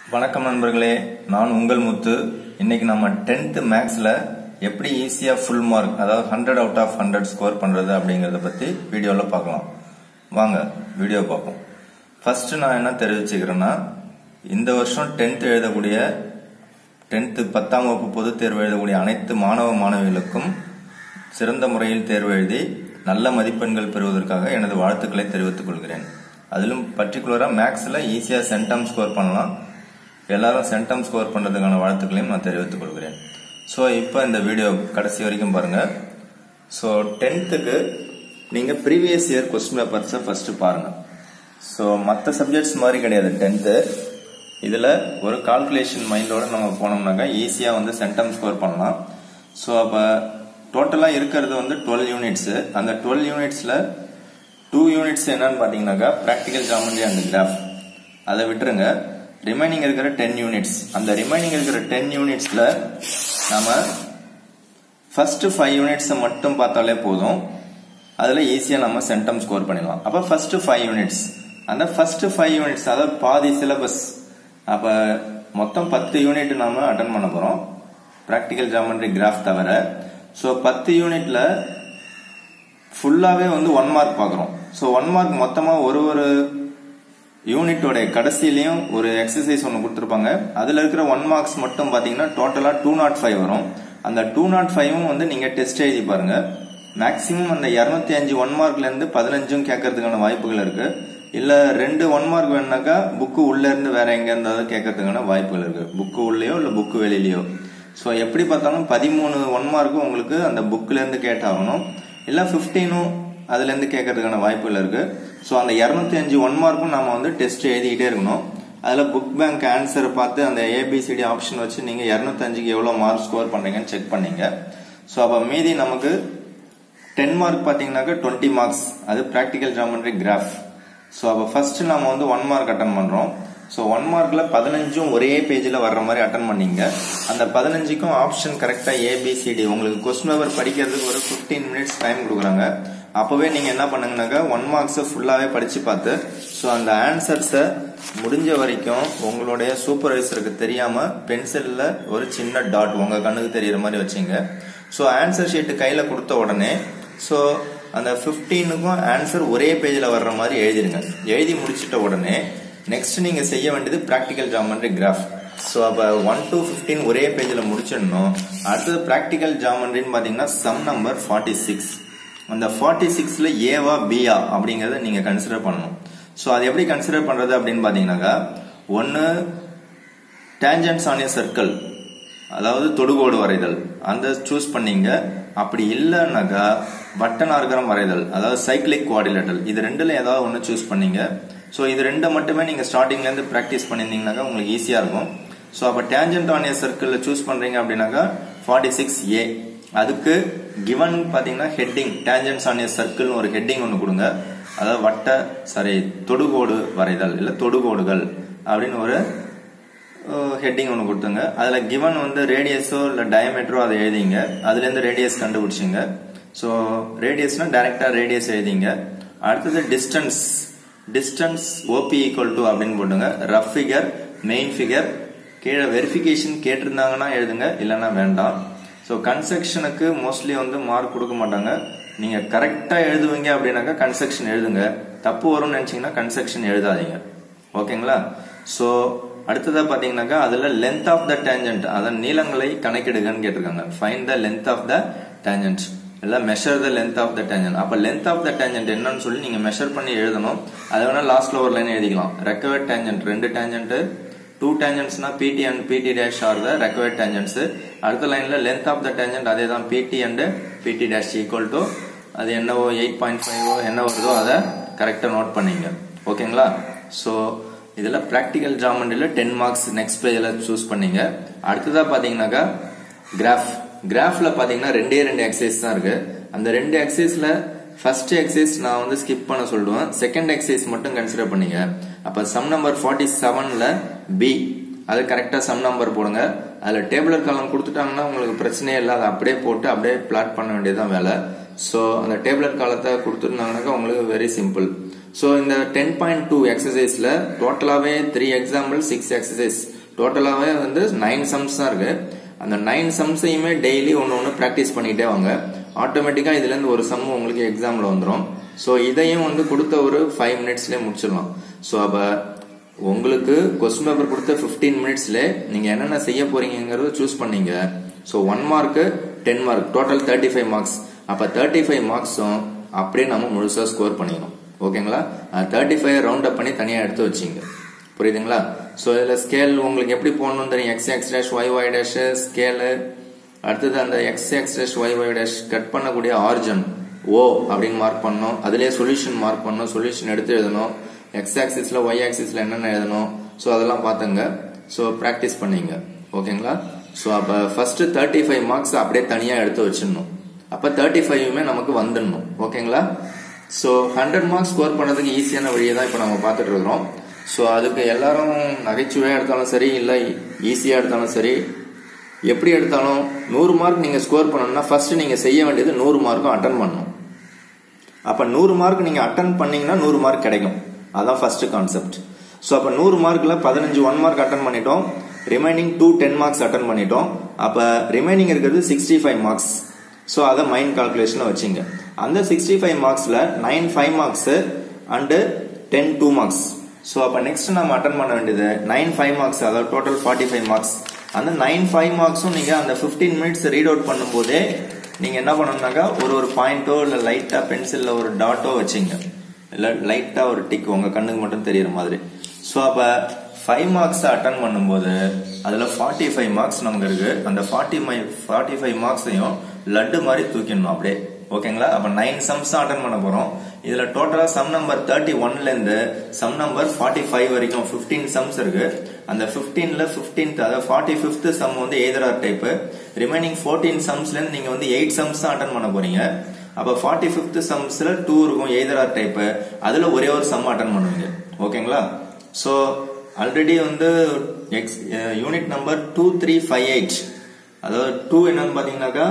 வணக்கம் நண்பர்களே நான் உங்கள் முத்து இன்னைக்கு நம்ம டென்த் மேக்ஸ்ல எப்படி ஈஸியா ஃபுல் மார்க் அதாவது hundred out of hundred score பண்றது அப்படிங்கறத பத்தி வீடியோல பார்க்கலாம் வாங்க வீடியோ பார்ப்போம் ஃபர்ஸ்ட் நான் என்ன தெரிவிச்சுக்கிறேன்னா இந்த வருஷம் டென்த் எழுதக்கூடிய டென்த்து பத்தாம் வகுப்பு பொதுத் தேர்வு எழுதக்கூடிய அனைத்து மாணவ மாணவிகளுக்கும் சிறந்த முறையில் தேர்வு எழுதி நல்ல மதிப்பெண்கள் பெறுவதற்காக எனது வாழ்த்துக்களை தெரிவித்துக் கொள்கிறேன் அதிலும் பர்டிகுலரா மேக்ஸ்ல ஈஸியா சென்டம் ஸ்கோர் பண்ணலாம் எல்லாரும் சென்டம் ஸ்கோர் பண்றதுக்கான வாழ்த்துக்களையும் நான் தெரிவித்துக் கொள்கிறேன் ஸோ இப்போ இந்த வீடியோ கடைசி வரைக்கும் பாருங்க ஸோ டென்த்துக்கு நீங்க ப்ரீவியஸ் இயர் கொஸ்டின் பேப்பர்ஸை ஃபர்ஸ்ட் பாருங்க ஸோ மற்ற சப்ஜெக்ட்ஸ் மாதிரி கிடையாது டென்த்து இதில் ஒரு கால்குலேஷன் மைண்டோட நம்ம போனோம்னாக்கா ஈஸியாக வந்து சென்டம் ஸ்கோர் பண்ணலாம் ஸோ அப்போ டோட்டலாக இருக்கிறது வந்து டுவெல் யூனிட்ஸு அந்த டுவெல் யூனிட்ஸில் டூ யூனிட்ஸ் என்னன்னு பார்த்தீங்கன்னாக்கா ப்ராக்டிக்கல் ஜாமெண்ட்ரி அண்ட் கிராஃப் அதை விட்டுருங்க ரிமைனிங் இருக்கிற டென் யூனிட்ஸ் அந்த ரிமைனிங் இருக்கிற டென் யூனிட்ஸில் நம்ம ஃபர்ஸ்ட் ஃபைவ் யூனிட்ஸை மட்டும் பார்த்தாலே போதும் அதில் ஈஸியாக நம்ம சென்டம் ஸ்கோர் பண்ணிடலாம் அப்போ ஃபர்ஸ்ட் ஃபைவ் யூனிட்ஸ் அந்த ஃபர்ஸ்ட் ஃபைவ் யூனிட்ஸ் அதாவது பாதி சிலபஸ் அப்போ மொத்தம் பத்து யூனிட் நாம அட்டன் பண்ண போகிறோம் ப்ராக்டிக்கல் ஜாமெண்ட்ரி கிராஃப் தவிர ஸோ பத்து யூனிட்ல ஃபுல்லாகவே வந்து ஒன் மார்க் பார்க்குறோம் ஸோ ஒன் மார்க் மொத்தமாக ஒரு ஒரு யூனிட்டோட கடைசியிலையும் ஒரு எக்ஸசைஸ் ஒன்று கொடுத்துருப்பாங்க அதில் இருக்கிற ஒன் மார்க்ஸ் மட்டும் பார்த்தீங்கன்னா டோட்டலாக டூ நாட் ஃபைவ் வரும் அந்த டூ நாட் ஃபைவும் வந்து நீங்கள் டெஸ்ட் எழுதி பாருங்க மேக்ஸிமம் அந்த இரநூத்தி அஞ்சு ஒன் மார்க்லேருந்து பதினஞ்சும் கேட்கறதுக்கான வாய்ப்புகள் இருக்கு இல்லை ரெண்டு ஒன் மார்க் வேணுனாக்கா புக்கு உள்ள இருந்து வேற எங்க இருந்தாவது கேட்கறதுக்கான வாய்ப்புகள் இருக்கு புக்கு உள்ளேயோ இல்லை புக்கு வெளியிலையோ ஸோ எப்படி பார்த்தாலும் பதிமூணு ஒன் மார்க்கும் உங்களுக்கு அந்த புக்ல இருந்து கேட்டாகணும் இல்லை ஃபிஃப்டீனும் அதுல இருந்து கேட்கறதுக்கான வாய்ப்புகள் இருக்கு ஸோ அந்த இரநூத்தி அஞ்சு ஒன் மார்க்கும் நம்ம வந்து டெஸ்ட் எழுதிக்கிட்டே இருக்கணும் அதில் புக் பேங்க் ஆன்சரை பார்த்து அந்த ஏபிசிடி ஆப்ஷன் வச்சு நீங்கள் இரநூத்தஞ்சுக்கு எவ்வளோ மார்க் ஸ்கோர் பண்ணுறீங்கன்னு செக் பண்ணீங்க ஸோ அப்போ மீதி நமக்கு டென் மார்க் பார்த்தீங்கன்னாக்கா டுவெண்ட்டி மார்க்ஸ் அது ப்ராக்டிக்கல் ஜாமெண்ட்ரி கிராஃப் ஸோ அப்போ ஃபர்ஸ்ட் நம்ம வந்து ஒன் மார்க் அட்டன் பண்ணுறோம் ஸோ ஒன் மார்க்ல பதினஞ்சும் ஒரே பேஜில் வர்ற மாதிரி அட்டன் பண்ணீங்க அந்த பதினஞ்சுக்கும் ஆப்ஷன் கரெக்டாக ஏபிசிடி உங்களுக்கு கொஸ்டின் பேப்பர் படிக்கிறதுக்கு ஒரு ஃபிஃப்டீன் மினிட்ஸ் டைம் கொடுக்குறாங்க அப்போவே நீங்கள் என்ன பண்ணுங்கனாக்கா ஒன் மார்க்ஸை ஃபுல்லாகவே படித்து பார்த்து ஸோ அந்த ஆன்சர்ஸை முடிஞ்ச வரைக்கும் உங்களுடைய சூப்பர்வைசருக்கு தெரியாமல் பென்சிலில் ஒரு சின்ன டாட் உங்கள் கண்ணுக்கு தெரியிற மாதிரி வச்சிங்க ஸோ ஆன்சர் ஷீட்டு கையில் கொடுத்த உடனே ஸோ அந்த ஃபிஃப்டீனுக்கும் ஆன்சர் ஒரே பேஜில் வர்ற மாதிரி எழுதிருங்க எழுதி முடிச்சிட்ட உடனே நெக்ஸ்ட் நீங்க செய்ய வேண்டியது ப்ராக்டிக்கல் ஜாமெண்ட்ரி கிராஃப் ஸோ அப்போ ஒன் டு ஃபிஃப்டீன் ஒரே பேஜில் முடிச்சிடணும் அடுத்தது ப்ராக்டிக்கல் ஜாமெண்ட்ரின்னு பார்த்தீங்கன்னா சம் நம்பர் ஃபார்ட்டி சிக்ஸ் அந்த ஃபார்ட்டி சிக்ஸில் ஏவா பியா அப்படிங்கிறத நீங்கள் கன்சிடர் பண்ணணும் ஸோ அது எப்படி கன்சிடர் பண்ணுறது அப்படின்னு பார்த்தீங்கன்னாக்கா ஒன்று டேஞ்சன்ஸ் ஆன் ஏ சர்க்கிள் அதாவது தொடுகோடு வரைதல் அந்த சூஸ் பண்ணீங்க அப்படி இல்லைன்னாக்கா வட்டன் ஆர்கரம் வரைதல் அதாவது சைக்கிளிக் குவாடிலேட்டல் இது ரெண்டுல ஏதாவது ஒன்று சூஸ் பண்ணீங்க ஸோ இது ரெண்டை மட்டுமே நீங்கள் ஸ்டார்டிங்லேருந்து ப்ராக்டிஸ் பண்ணியிருந்தீங்கன்னாக்கா உங்களுக்கு ஈஸியாக இருக்கும் ஸோ அப்போ டேஞ்சன்ட் ஆன் ஏ சர்க்கிளில் சூஸ் பண்ணுறீங்க அப்படின்னாக்கா ஃபார்ட்டி சிக்ஸ் ஏ அதுக்கு கிவன் பார்த்தீங்கன்னா ஹெட்டிங் டேஞ்சன்ஸ் ஆன் ஏ சர்க்கிள்னு ஒரு ஹெட்டிங் ஒன்று கொடுங்க அதாவது வட்ட சாரி தொடுகோடு வரைதல் இல்லை தொடுகோடுகள் அப்படின்னு ஒரு ஹெட்டிங் ஒன்று கொடுத்துங்க அதில் கிவன் வந்து ரேடியஸோ இல்லை டயமீட்டரோ அதை எழுதிங்க அதுலேருந்து ரேடியஸ் கண்டுபிடிச்சிங்க ஸோ ரேடியஸ்னா டைரக்டாக ரேடியஸ் எழுதிங்க அடுத்தது distance distance OP equal to அப்படின்னு போட்டுங்க ரஃப் ஃபிகர் மெயின் ஃபிகர் கீழே வெரிஃபிகேஷன் கேட்டிருந்தாங்கன்னா எழுதுங்க இல்லைன்னா வேண்டாம் ஸோ கன்ஸ்ட்ரக்ஷனுக்கு மோஸ்ட்லி வந்து மார்க் கொடுக்க மாட்டாங்க நீங்கள் கரெக்டாக எழுதுவீங்க அப்படின்னாக்கா கன்ஸ்ட்ரக்ஷன் எழுதுங்க தப்பு வரும்னு நினச்சிங்கன்னா கன்ஸ்ட்ரக்ஷன் எழுதாதீங்க ஓகேங்களா ஸோ அடுத்ததாக பார்த்தீங்கன்னாக்கா அதில் லென்த் ஆஃப் த டேஞ்சன்ட் அதன் நீளங்களை கணக்கிடுங்கன்னு கேட்டிருக்காங்க find the length of the tangent இல்லை measure the length of the tangent அப்போ லென்த் ஆஃப் த டேஞ்சன்ட் என்னன்னு சொல்லி நீங்கள் மெஷர் பண்ணி எழுதணும் அதை வேணால் லாஸ்ட்ல ஒரு லைன் எழுதிக்கலாம் ரெக்கவர்ட் டேஞ்சன்ட் ரெண்டு டேஞ்சன்ட்டு டூ டேஞ்சன்ட்ஸ்னா PT and PT dash are the required tangents அடுத்த லைனில் லென்த் ஆஃப் த டேஞ்சன்ட் அதே தான் பிடி and PT dash equal to அது என்னவோ எயிட் பாயிண்ட் ஃபைவோ என்ன வருதோ அதை கரெக்டாக நோட் பண்ணிங்க ஓகேங்களா ஸோ இதில் ப்ராக்டிக்கல் ஜாமெண்ட்ரியில் டென் மார்க்ஸ் நெக்ஸ்ட் பேஜில் சூஸ் பண்ணீங்க அடுத்ததாக பார்த்தீங்கன்னாக்கா கிராஃப் கிராஃப்ல பார்த்தீங்கன்னா ரெண்டே ரெண்டு எக்ஸசைஸ் தான் இருக்கு அந்த ரெண்டு எக்ஸசைஸ்ல ஃபர்ஸ்ட் எக்ஸசைஸ் நான் வந்து ஸ்கிப் பண்ண சொல்லுவேன் செகண்ட் எக்ஸசைஸ் மட்டும் கன்சிடர் பண்ணீங்க அப்போ சம் நம்பர் ஃபார்ட்டி செவன்ல பி அது கரெக்டாக சம் நம்பர் போடுங்க அதில் டேபிளர் காலம் கொடுத்துட்டாங்கன்னா உங்களுக்கு பிரச்சனையே இல்லை அதை அப்படியே போட்டு அப்படியே பிளாட் பண்ண வேண்டியதுதான் வேலை ஸோ அந்த டேபிளர் காலத்தை கொடுத்துருந்தாங்கனாக்கா உங்களுக்கு வெரி சிம்பிள் ஸோ இந்த டென் பாயிண்ட் டூ எக்ஸசைஸில் டோட்டலாகவே த்ரீ எக்ஸாம்பிள் சிக்ஸ் எக்ஸசைஸ் டோட்டலாகவே வந்து நைன் சம்ஸ் தான் இருக்கு அந்த நைன் சம்ஸையுமே டெய்லி ஒன்று ஒன்று ப்ராக்டிஸ் பண்ணிகிட்டே வாங்க ஆட்டோமேட்டிக்காக இதுலேருந்து ஒரு சம் உங்களுக்கு எக்ஸாமில் வந்துடும் ஸோ இதையும் வந்து கொடுத்த ஒரு ஃபைவ் மினிட்ஸ்லேயே முடிச்சிடலாம் ஸோ அப்போ உங்களுக்கு கொஸ்டின் பேப்பர் கொடுத்த ஃபிஃப்டீன் மினிட்ஸ்ல நீங்கள் என்னென்ன செய்ய போறீங்கிறத சூஸ் பண்ணீங்க ஸோ ஒன் மார்க்கு ten mark total thirty five marks அப்போ தேர்ட்டி ஃபைவ் மார்க்ஸும் அப்படியே நம்ம முழுசாக ஸ்கோர் பண்ணிக்கணும் ஓகேங்களா தேர்ட்டி ஃபைவ் ரவுண்ட் அப் பண்ணி தனியாக எடுத்து வச்சிங்க புரியுதுங்களா ஸோ இதில் ஸ்கேல் உங்களுக்கு எப்படி போடணும் தெரியும் X X dash Y Y dash scale அடுத்தது அந்த X X dash Y Y dash cut பண்ணக்கூடிய ஆர்ஜன் ஓ அப்படின்னு மார்க் பண்ணணும் அதுலேயே சொல்யூஷன் மார்க் பண்ணணும் சொல்யூஷன் எடுத்து எழுதணும் எக்ஸ் ஆக்சிஸில் ஒய் ஆக்சிஸில் என்னென்ன எழுதணும் ஸோ அதெல்லாம் பார்த்துங்க ஸோ ப்ராக்டிஸ் பண்ணீங்க ஓகேங்களா ஸோ அப்போ ஃபர்ஸ்ட் தேர்ட்டி ஃபைவ் மார்க்ஸ் அப்படியே தனியாக எடுத்து வச்சிடணும் அப்போ தேர்ட்டி ஃபைவுமே நமக்கு வந்துடணும் ஓகேங்களா ஸோ ஹண்ட்ரட் மார்க்ஸ் ஸ்கோர் பண்ணதுக்கு ஈஸியான வழியை தான் இப்போ நம்ம பார்த்துட்டு இருக்கிறோம் ஸோ அதுக்கு எல்லாரும் நகைச்சுவையாக எடுத்தாலும் சரி இல்லை ஈஸியாக எடுத்தாலும் சரி எப்படி எடுத்தாலும் நூறு மார்க் நீங்கள் ஸ்கோர் பண்ணணும்னா ஃபர்ஸ்ட் நீங்கள் செய்ய வேண்டியது நூறு மார்க்கும் அட்டன் பண்ணணும் அப்போ நூறு மார்க் நீங்கள் அட்டன் பண்ணீங்கன்னா நூறு மார்க் கிடைக்கும் அதான் ஃபர்ஸ்ட் கான்செப்ட் ஸோ அப்போ நூறு மார்க்கில் பதினஞ்சு ஒன் மார்க் அட்டன் பண்ணிட்டோம் remaining two ten marks attend பண்ணிட்டோம் அப்போ ரிமைனிங் இருக்கிறது சிக்ஸ்டி ஃபைவ் மார்க்ஸ் ஸோ அதை மைண்ட் கால்குலேஷனில் வச்சுங்க அந்த சிக்ஸ்டி ஃபைவ் மார்க்ஸில் nine five marks and ten two marks so அப்போ நெக்ஸ்ட் நம்ம அட்டன் பண்ண வேண்டியது நைன் ஃபைவ் மார்க்ஸ் அதாவது டோட்டல் ஃபார்ட்டி ஃபைவ் மார்க்ஸ் அந்த நைன் ஃபைவ் மார்க்ஸும் நீங்கள் அந்த ஃபிஃப்டீன் மினிட்ஸ் ரீட் அவுட் பண்ணும்போதே நீங்கள் என்ன பண்ணணும்னாக்கா ஒரு ஒரு பாயிண்டோ இல்லை லைட்டாக பென்சிலில் ஒரு டாட்டோ வச்சிங்க இல்லை லைட்டாக ஒரு டிக் உங்கள் கண்ணுக்கு மட்டும் தெரியுற மாதிரி ஸோ அப்போ ஃபைவ் மார்க்ஸ் அட்டன் பண்ணும்போது அதில் ஃபார்ட்டி ஃபைவ் மார்க்ஸ் நமக்கு இருக்கு அந்த ஃபார்ட்டி மை ஃபார்ட்டி ஃபைவ் மார்க்ஸையும் லட்டு மாதிரி தூக்கிடணும் அப்படியே ஓகேங்களா அப்போ நைன் சம்ஸ் தான் அட்டன் பண்ண போகிறோம் இதில் டோட்டலாக சம் நம்பர் தேர்ட்டி ஒன்லேருந்து சம் நம்பர் ஃபார்ட்டி ஃபைவ் வரைக்கும் ஃபிஃப்டீன் சம்ஸ் இருக்கு அந்த ஃபிஃப்டீனில் ஃபிஃப்டீன்த் அதாவது ஃபார்ட்டி ஃபிஃப்த் சம் வந்து எய்தரார் டைப்பு ரிமைனிங் ஃபோர்டீன் சம்ஸ்லேருந்து நீங்கள் வந்து எயிட் சம்ஸ் தான் அட்டன் பண்ண போறீங்க அப்போ ஃபார்ட்டி ஃபிஃப்த் சம்ஸில் டூ இருக்கும் எய்தரார் டைப்பு அதில் ஒரே ஒரு சம் அட்டன் பண்ணுவீங்க ஓகேங்களா ஸோ ஆல்ரெடி வந்து X unit number two three five eight அதாவது டூ என்னன்னு பார்த்தீங்கன்னாக்கா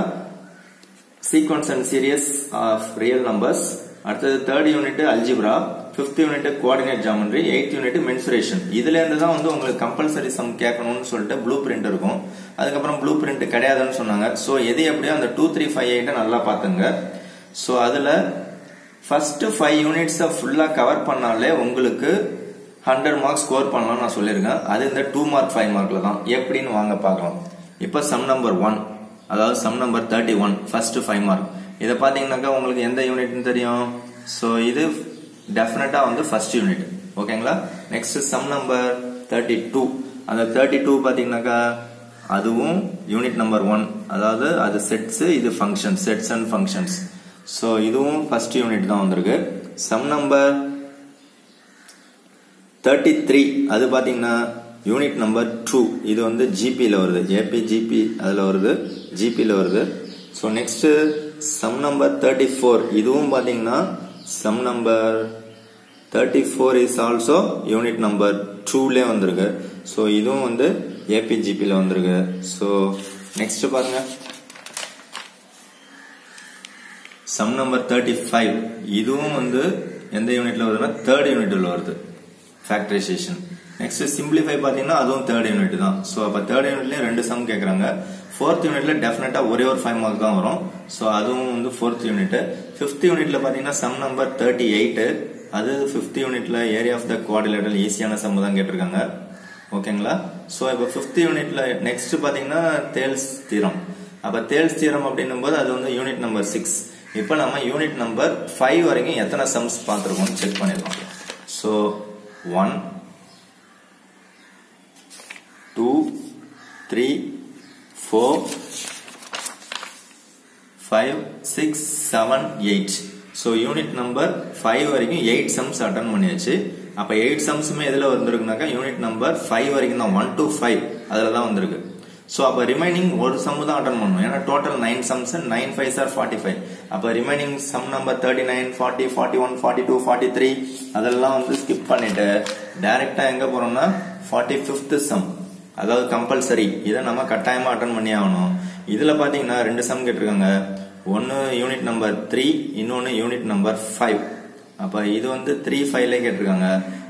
sequence and series of real numbers அடுத்தது third unit algebra fifth unit coordinate geometry eighth unit mensuration இதுல இருந்து தான் வந்து உங்களுக்கு கம்பல்சரி சம் கேட்கணும்னு சொல்லிட்டு ப்ளூ பிரிண்ட் இருக்கும் அதுக்கப்புறம் ப்ளூ பிரிண்ட் கிடையாதுன்னு சொன்னாங்க ஸோ எது எப்படியோ அந்த டூ த்ரீ ஃபைவ் எயிட்டை நல்லா பார்த்துங்க ஸோ அதில் ஃபர்ஸ்ட் ஃபைவ் யூனிட்ஸை ஃபுல்லாக கவர் பண்ணாலே உங்களுக்கு ஹண்ட்ரட் மார்க்ஸ் ஸ்கோர் பண்ணலாம்னு நான் சொல்லியிருக்கேன் அது இந்த டூ மார்க் ஃபைவ் மார்க்ல தான் எப்படின்னு வாங்க பார்க்கலாம் இப்போ சம் நம்பர் ஒன் அதாவது sum number thirty one first five mark இதை பார்த்தீங்கன்னாக்கா உங்களுக்கு எந்த யூனிட்னு தெரியும் ஸோ இது டெஃபினட்டா வந்து ஃபர்ஸ்ட் யூனிட் ஓகேங்களா next sum number thirty two அந்த தேர்ட்டி டூ பார்த்தீங்கன்னாக்கா அதுவும் யூனிட் நம்பர் ஒன் அதாவது அது செட்ஸ் இது function sets and functions so இதுவும் ஃபர்ஸ்ட் யூனிட் தான் வந்திருக்கு சம் நம்பர் தேர்ட்டி த்ரீ அது பார்த்தீங்கன்னா யூனிட் நம்பர் டூ இது வந்து ஜிபியில் வருது ஏபி ஜிபி அதில் வருது ஜிபியில் வருது so next sum number thirty four இதுவும் பார்த்தீங்கன்னா sum number thirty four is also unit number டூலே வந்திருக்கு ஸோ இதுவும் வந்து ஏபி ஜிபியில் வந்திருக்கு ஸோ நெக்ஸ்ட் பாருங்க சம் நம்பர் தேர்ட்டி ஃபைவ் இதுவும் வந்து எந்த யூனிட்ல வருதுன்னா தேர்ட் யூனிட்ல வருது ஃபேக்டரைசேஷன் நெக்ஸ்ட் சிம்பிளிஃபை பார்த்தீங்கன்னா அதுவும் தேர்ட் யூனிட் தான் ஸோ அப்போ தேர்ட் யூனிட்லேயும் ரெண்டு சம் கேட்குறாங்க ஃபோர்த் யூனிட்ல டெஃபினட்டாக ஒரே ஒரு ஃபைவ் மார்க் தான் வரும் ஸோ அதுவும் வந்து ஃபோர்த் யூனிட் ஃபிஃப்த் யூனிட்ல பார்த்தீங்கன்னா சம் நம்பர் தேர்ட்டி எயிட் அது ஃபிஃப்த் யூனிட்ல ஏரியா ஆஃப் த குவாடிலேட்டர் ஈஸியான சம் தான் கேட்டிருக்காங்க ஓகேங்களா ஸோ இப்போ ஃபிஃப்த் யூனிட்ல நெக்ஸ்ட் பார்த்தீங்கன்னா தேல்ஸ் தீரம் அப்போ தேல்ஸ் தீரம் அப்படின்னும் போது அது வந்து யூனிட் நம்பர் சிக்ஸ் இப்போ நம்ம யூனிட் நம்பர் ஃபைவ் வரைக்கும் எத்தனை சம்ஸ் பார்த்துருக்கோம்னு செக் பண்ணிடலாம் so one two three four five six seven eight so unit number five வரைக்கும் எயிட் சம்ஸ் அட்டன் பண்ணியாச்சு அப்போ எயிட் சம்ஸுமே எதில் வந்திருக்குனாக்கா யூனிட் நம்பர் ஃபைவ் வரைக்கும் தான் ஒன் டு ஃபைவ் அதில் தான் வந்திருக்கு ஸோ அப்போ ரிமைனிங் ஒரு சம் தான் அட்டன் பண்ணணும் ஏன்னா total nine sums nine five are forty five அப்போ remaining sum number thirty nine forty forty one forty two forty three அதெல்லாம் வந்து ஸ்கிப் பண்ணிட்டு டைரக்டா எங்க போறோம்னா ஃபார்ட்டி ஃபிஃப்த் சம் அதாவது கம்பல்சரி இதை நம்ம கட்டாயமா அட்டன் பண்ணி ஆகணும் இதுல பாத்தீங்கன்னா ரெண்டு சம் கேட்டிருக்காங்க ஒன்னு யூனிட் நம்பர் த்ரீ இன்னொன்னு யூனிட் நம்பர் ஃபைவ் அப்ப இது வந்து த்ரீ ஃபைவ்ல கேட்டிருக்காங்க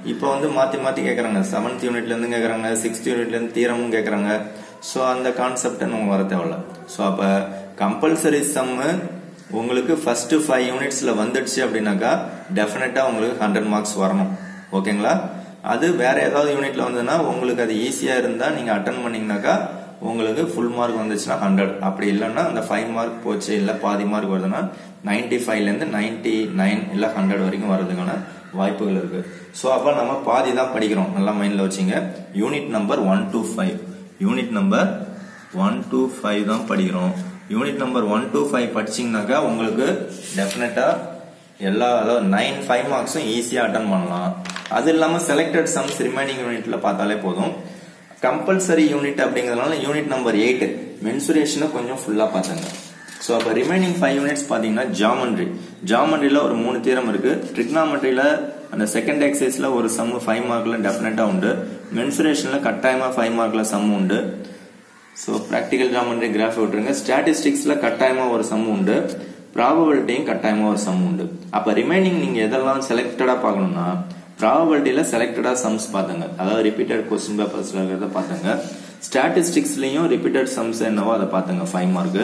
இப்போ வந்து மாற்றி மாற்றி கேட்குறாங்க செவன்த் யூனிட்லேருந்து கேட்குறாங்க சிக்ஸ்த் யூனிட்லேருந்து தீரமும் கேட்குறாங்க ஸோ அந்த கான்செப்டை நம்ம வர தேவையில்ல ஸோ அப்போ கம்பல்சரி சம்மு உங்களுக்கு ஃபர்ஸ்ட் ஃபைவ் யூனிட்ஸ்ல வந்துடுச்சு அப்படின்னாக்கா டெஃபினட்டா உங்களுக்கு ஹண்ட்ரட் மார்க்ஸ் வரணும் ஓகேங்களா அது வேற ஏதாவது யூனிட்ல வந்ததுன்னா உங்களுக்கு அது ஈஸியா இருந்தா நீங்க அட்டன் பண்ணீங்கன்னாக்கா உங்களுக்கு ஃபுல் மார்க் வந்துச்சுன்னா ஹண்ட்ரட் அப்படி இல்லைன்னா அந்த ஃபைவ் மார்க் போச்சு இல்ல பாதி மார்க் வருதுன்னா நைன்டி ஃபைவ்ல இருந்து நைன்டி நைன் இல்ல ஹண்ட்ரட் வரைக்கும் வர்றதுக்கான வாய்ப்புகள் இருக்கு ஸோ அப்ப நம்ம பாதி தான் படிக்கிறோம் நல்லா மைண்ட்ல வச்சுங்க unit number one two five unit number one two five தான் படிக்கிறோம் unit number one two five படிச்சீங்கன்னாக்கா உங்களுக்கு டெஃபினட்டா எல்லா அதாவது நைன் ஃபைவ் மார்க்ஸும் ஈஸியாக அட்டன் பண்ணலாம் அது இல்லாமல் செலக்டட் சம்ஸ் ரிமைனிங் யூனிட்ல பார்த்தாலே போதும் கம்பல்சரி யூனிட் அப்படிங்கிறதுனால யூனிட் நம்பர் எயிட் மென்சுரேஷனை கொஞ்சம் ஃபுல்லாக பார்த்துங்க ஸோ அப்போ ரிமைனிங் ஃபைவ் யூனிட்ஸ் பார்த்தீங்கன்னா ஜாமண்ட்ரி ஜாமண்ட்ரியில் ஒரு மூணு தீரம் இருக்கு ட்ரிக்னாமெட்ரியில் அந்த செகண்ட் எக்ஸசைஸில் ஒரு சம் ஃபைவ் மார்க்கில் டெஃபினட்டாக உண்டு மென்சுரேஷனில் கட்டாயமாக ஃபைவ் மார்க்கில் சம் உண்டு ஸோ ப்ராக்டிக்கல் ஜாமெண்ட்ரி கிராஃப் விட்டுருங்க ஸ்டாட்டிஸ்டிக்ஸில் கட்டாயமாக ஒரு சம் உண்டு ப்ராபபிலிட்டியும் கட்டாயமாக ஒரு சம் உண்டு அப்போ ரிமைனிங் நீங்கள் எதெல்லாம் செலக்டடாக பார்க்கணும்னா ப்ராபபிலிட்டியில் செலக்டடாக சம்ஸ் பார்த்துங்க அதாவது ரிப்பீட்டட் கொஸ்டின் பேப்பர்ஸில் இருக்கிறத பார்த்துங்க ஸ்டாட்டிஸ்டிக்ஸ்லையும் ரிப்பீட்டட் சம்ஸ் என்னவோ அதை பார்த்துங்க ஃபைவ் மார்க்கு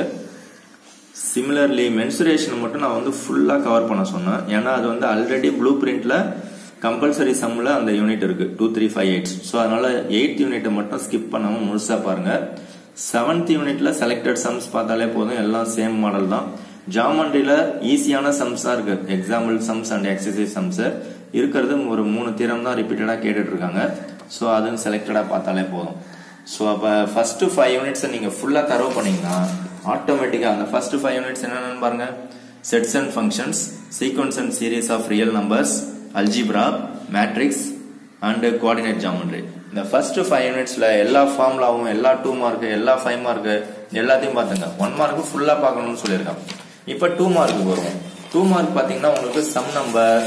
சிமிலர்லி மென்சுரேஷன் மட்டும் நான் வந்து ஃபுல்லாக கவர் பண்ண சொன்னேன் ஏன்னா அது வந்து ஆல்ரெடி ப்ளூ பிரிண்ட்ல கம்பல்சரி சம்மில் அந்த யூனிட் இருக்கு two three five eight so அதனால எயித் யூனிட்டை மட்டும் ஸ்கிப் பண்ணாம முழுசா பாருங்க செவன்த் யூனிட்ல செலக்டட் சம்ஸ் பார்த்தாலே போதும் எல்லாம் சேம் மாடல் தான் ஜாமண்ட்ரியில ஈஸியான சம்ஸா இருக்கு example sums and exercise sums இருக்கிறது ஒரு மூணு தீரம் தான் ரிப்பீட்டடா கேட்டுட்டு இருக்காங்க ஸோ அதுவும் செலக்டடா பார்த்தாலே போதும் ஸோ அப்போ ஃபர்ஸ்ட் ஃபைவ் யூனிட்ஸை நீங்க ஃபுல்லா தரவு பண்ணீங்கன்னா ஆட்டோமேட்டிக்கா அந்த ஃபர்ஸ்ட் ஃபைவ் யூனிட்ஸ் என்னென்னு பாருங்க sets and functions sequence and series of real numbers algebra matrix and coordinate geometry இந்த ஃபர்ஸ்ட் ஃபைவ் யூனிட்ஸ்ல எல்லா ஃபார்முலாவும் எல்லா டூ மார்க் எல்லா ஃபைவ் மார்க் எல்லாத்தையும் பார்த்துங்க ஒன் மார்க் ஃபுல்லா பார்க்கணும்னு சொல்லியிருக்கான் இப்போ டூ மார்க்கு வருவோம் டூ மார்க் பார்த்தீங்கன்னா உங்களுக்கு சம் நம்பர்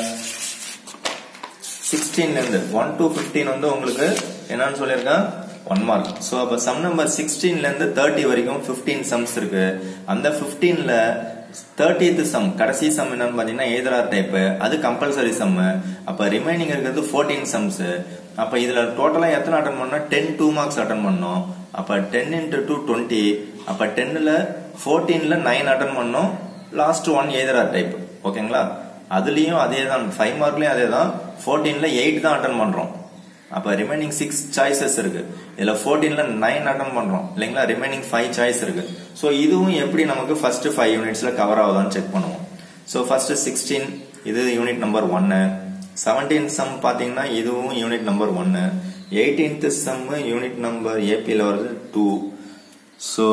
சிக்ஸ்டீன்ல இருந்து ஒன் டு பிப்டீன் வந்து உங்களுக்கு என்னன்னு சொல்லியிருக்கேன் ஒன் மார்க் ஸோ அப்போ சம் நம்பர் சிக்ஸ்டீன்ல இருந்து தேர்ட்டி வரைக்கும் பிப்டீன் சம்ஸ் இருக்கு அந்த பிப்டீன்ல தேர்ட்டித் சம் கடைசி சம் என்னன்னு பாத்தீங்கன்னா ஏதரார் டைப் அது கம்பல்சரி சம் அப்ப ரிமைனிங் இருக்கிறது ஃபோர்டீன் சம்ஸ் அப்ப இதுல டோட்டலா எத்தனை அட்டன் பண்ணா டென் டூ மார்க்ஸ் அட்டன் பண்ணோம் அப்ப டென் இன்டூ டூ டுவெண்ட்டி அப்ப டென்னுல ஃபோர்டீன்ல நைன் அட்டன் பண்ணோம் லாஸ்ட் ஒன் ஏதரார் டைப் ஓகேங்களா அதுலயும் அதே தான் ஃபைவ் மார்க்லயும் அதே தான் ஃபோர்டீன்ல எயிட் தான் அட்டன் பண்றோம் அப்ப ரிமைனிங் சிக்ஸ் சாய்ஸஸ் இருக்கு இதுல ஃபோர்டீன்ல நைன் அட்டன் பண்றோம் இல்லைங்களா ரிமைனிங் ஃபைவ் சாய்ஸ் இருக்கு ஸோ இதுவும் எப்படி நமக்கு ஃபர்ஸ்ட் ஃபைவ் யூனிட்ஸ்ல கவர் ஆகுதான்னு செக் பண்ணுவோம் ஸோ ஃபர்ஸ்ட் சிக்ஸ்டீன் இது யூனிட் நம்பர் ஒன்னு செவன்டீன் சம் பாத்தீங்கன்னா இதுவும் யூனிட் நம்பர் ஒன்னு எயிட்டீன்த் சம் யூனிட் நம்பர் ஏபியில் வருது two so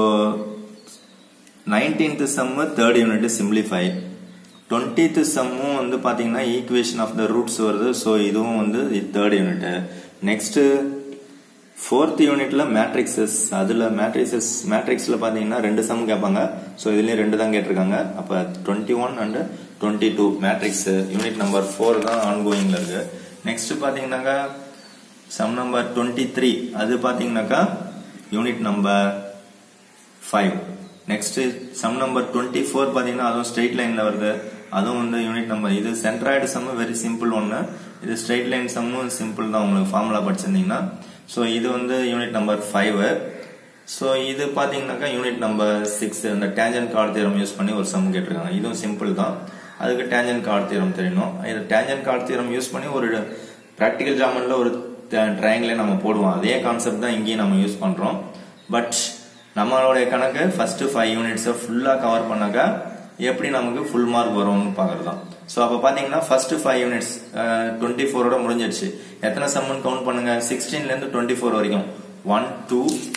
nineteenth sum third unit simplify twentieth சம்மும் வந்து பாத்தீங்கன்னா ஈக்குவேஷன் ஆஃப் த ரூட்ஸ் வருது ஸோ இதுவும் வந்து தேர்ட் யூனிட் நெக்ஸ்ட் ஃபோர்த் யூனிட்ல மேட்ரிக்ஸஸ் அதுல மேட்ரிக்ஸஸ் மேட்ரிக்ஸ்ல பாத்தீங்கன்னா ரெண்டு சம் கேட்பாங்க ஸோ இதுலயும் ரெண்டு தான் கேட்டிருக்காங்க அப்ப twenty one and twenty two matrix unit number four தான் ஆன்கோயிங்ல இருக்கு நெக்ஸ்ட் பாத்தீங்கன்னாக்கா சம் நம்பர் டுவெண்ட்டி த்ரீ அது பாத்தீங்கன்னாக்கா unit number five next sum number twenty four பாத்தீங்கன்னா அதுவும் ஸ்ட்ரெயிட் லைன்ல வருது அதுவும் வந்து யூனிட் நம்பர் இது சென்ட்ராய்டு சம் வெரி சிம்பிள் ஒன்று இது ஸ்ட்ரெயிட் லைன் சம்மும் சிம்பிள் தான் உங்களுக்கு ஃபார்முலா படிச்சிருந்தீங்கன்னா ஸோ இது வந்து யூனிட் நம்பர் ஃபைவ் ஸோ இது பார்த்தீங்கன்னாக்கா யூனிட் நம்பர் சிக்ஸ் இந்த டேஞ்சன் கார்டு தீரம் யூஸ் பண்ணி ஒரு சம் கேட்டிருக்காங்க இதுவும் சிம்பிள் தான் அதுக்கு டேஞ்சன் கார்டு தீரம் தெரியணும் இது டேஞ்சன் கார்டு தீரம் யூஸ் பண்ணி ஒரு ப்ராக்டிக்கல் ஜாமன்ல ஒரு ட்ரையாங்கிளே நம்ம போடுவோம் அதே கான்செப்ட் தான் இங்கேயும் நம்ம யூஸ் பண்றோம் பட் நம்மளுடைய கணக்கு ஃபர்ஸ்ட் ஃபைவ் யூனிட்ஸை ஃபுல்லாக கவர் பண்ணாக்கா எப்படி நமக்கு ஃபுல் மார்க் வரும்னு பார்க்கறது தான் ஸோ அப்போ பார்த்தீங்கன்னா ஃபர்ஸ்ட் ஃபைவ் யூனிட்ஸ் டுவெண்ட்டி ஃபோரோட முடிஞ்சிடுச்சு எத்தனை சம்முன்னு கவுண்ட் பண்ணுங்க சிக்ஸ்டீன்லேருந்து டுவெண்ட்டி ஃபோர் வரைக்கும் ஒன் டூ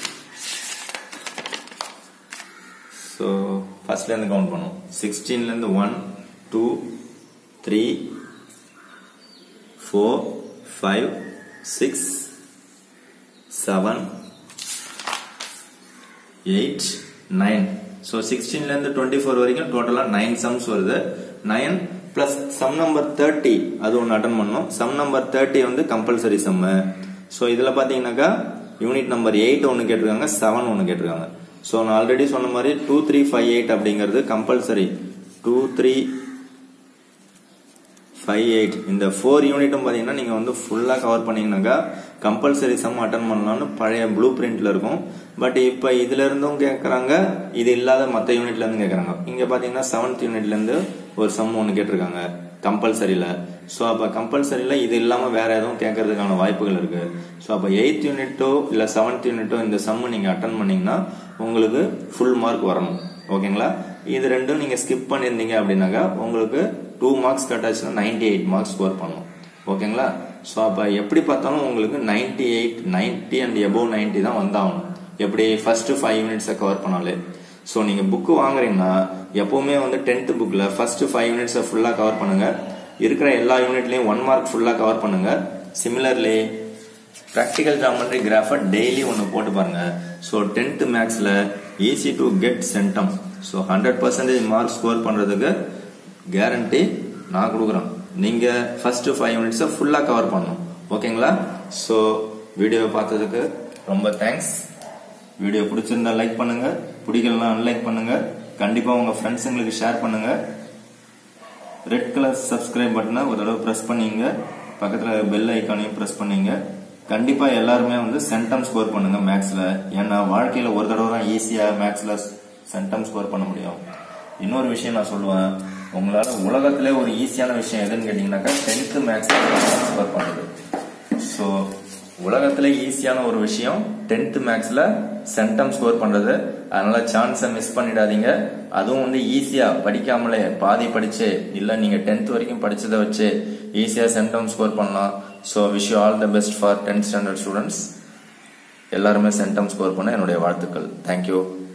ஸோ ஃபர்ஸ்ட்லேருந்து கவுண்ட் பண்ணுவோம் சிக்ஸ்டீன்லேருந்து one two three four five six seven eight nine so சிக்ஸ்டீன்லேருந்து டுவெண்ட்டி ஃபோர் வரைக்கும் டோட்டலாக நைன் சம்ஸ் வருது nine plus sum number thirty அது ஒன்று அட்டன் பண்ணோம் சம் நம்பர் தேர்ட்டி வந்து கம்பல்சரி சம்மு ஸோ இதில் பார்த்தீங்கன்னாக்கா யூனிட் நம்பர் எயிட் ஒன்று கேட்டிருக்காங்க செவன் ஒன்று கேட்டிருக்காங்க ஸோ நான் ஆல்ரெடி சொன்ன மாதிரி டூ த்ரீ ஃபைவ் எயிட் அப்படிங்கிறது compulsory two three five eight இந்த ஃபோர் யூனிட்டும் பார்த்தீங்கன்னா நீங்கள் வந்து ஃபுல்லாக கவர் பண்ணீங்கன்னாக்கா கம்பல்சரி சம் அட்டன் பண்ணலாம்னு பழைய ப்ளூ பிரிண்ட்ல இருக்கும் பட் இப்போ இதுல இருந்தும் கேட்குறாங்க இது இல்லாத மற்ற யூனிட்ல இருந்து கேட்குறாங்க இங்கே பார்த்தீங்கன்னா செவன்த் யூனிட்ல இருந்து ஒரு சம் ஒன்று கேட்டிருக்காங்க கம்பல்சரியில் ஸோ அப்போ கம்பல்சரியில் இது இல்லாமல் வேற எதுவும் கேட்கறதுக்கான வாய்ப்புகள் இருக்கு ஸோ அப்போ எயித் யூனிட்டோ இல்லை செவன்த் யூனிட்டோ இந்த சம்மு நீங்கள் அட்டன் பண்ணீங்கன்னா உங்களுக்கு ஃபுல் மார்க் வரணும் ஓகேங்களா இது ரெண்டும் நீங்கள் ஸ்கிப் பண்ணியிருந்தீங்க அப்படின்னாக்கா உங்களுக்கு டூ மார்க்ஸ் கட் ஆச்சுன்னா நைன்டி எயிட் மார்க்ஸ் ஸ்கோர் பண்ணணும் ஓகேங்களா ஸோ அப்போ எப்படி பார்த்தாலும் உங்களுக்கு ninety eight ninety and above ninety தான் வந்தாகணும் எப்படி ஃபர்ஸ்ட் ஃபைவ் மினிட்ஸை கவர் பண்ணாலே ஸோ நீங்கள் புக்கு வாங்குறீங்கன்னா எப்பவுமே வந்து டென்த் புக்கில் ஃபர்ஸ்ட் ஃபைவ் மினிட்ஸை ஃபுல்லாக கவர் பண்ணுங்க இருக்கிற எல்லா யூனிட்லையும் ஒன் மார்க் ஃபுல்லாக கவர் பண்ணுங்க சிமிலர்லி ப்ராக்டிக்கல் ஜாமெட்ரி கிராஃபை டெய்லி ஒன்று போட்டு பாருங்க ஸோ டென்த் மேக்ஸில் easy to get centum so hundred percentage mark score பண்ணுறதுக்கு கேரண்டி நான் கொடுக்குறேன் நீங்கள் ஃபர்ஸ்ட் ஃபைவ் மினிட்ஸை ஃபுல்லாக கவர் பண்ணணும் ஓகேங்களா ஸோ வீடியோவை பார்த்ததுக்கு ரொம்ப தேங்க்ஸ் வீடியோ பிடிச்சிருந்தா லைக் பண்ணுங்க பிடிக்கலனா அன்லைக் பண்ணுங்க கண்டிப்பா உங்க ஃப்ரெண்ட்ஸுங்களுக்கு ஷேர் பண்ணுங்க ரெட் கலர் சப்ஸ்கிரைப் பட்டனை ஒரு தடவை ப்ரெஸ் பண்ணீங்க பக்கத்துல பெல் ஐக்கானையும் ப்ரெஸ் பண்ணீங்க கண்டிப்பா எல்லாருமே வந்து சென்டம் ஸ்கோர் பண்ணுங்க மேக்ஸ்ல ஏன்னா வாழ்க்கையில ஒரு தடவை தான் ஈஸியா மேக்ஸ்ல சென்டம் ஸ்கோர் பண்ண முடியும் இன்னொரு விஷயம் நான் சொல்லுவேன் உங்களால உலகத்திலே ஒரு ஈஸியான விஷயம் எதுன்னு கேட்டீங்கன்னாக்கா டென்த் மேக்ஸ்ல ஸ்கோர் பண்ணுறது ஸோ உலகத்துல ஈஸியான ஒரு விஷயம் டென்த் மேக்ஸ்ல சென்டம் ஸ்கோர் பண்றது அதனால சான்ஸை மிஸ் பண்ணிடாதீங்க அதுவும் வந்து ஈஸியா படிக்காமலே பாதி படிச்சு இல்ல நீங்க டென்த் வரைக்கும் படிச்சதை வச்சு ஈஸியா சென்டம் ஸ்கோர் பண்ணலாம் so wish you all the best for tenth standard students எல்லாருமே சென்டம் ஸ்கோர் பண்ண என்னுடைய வாழ்த்துக்கள் தேங்க்யூ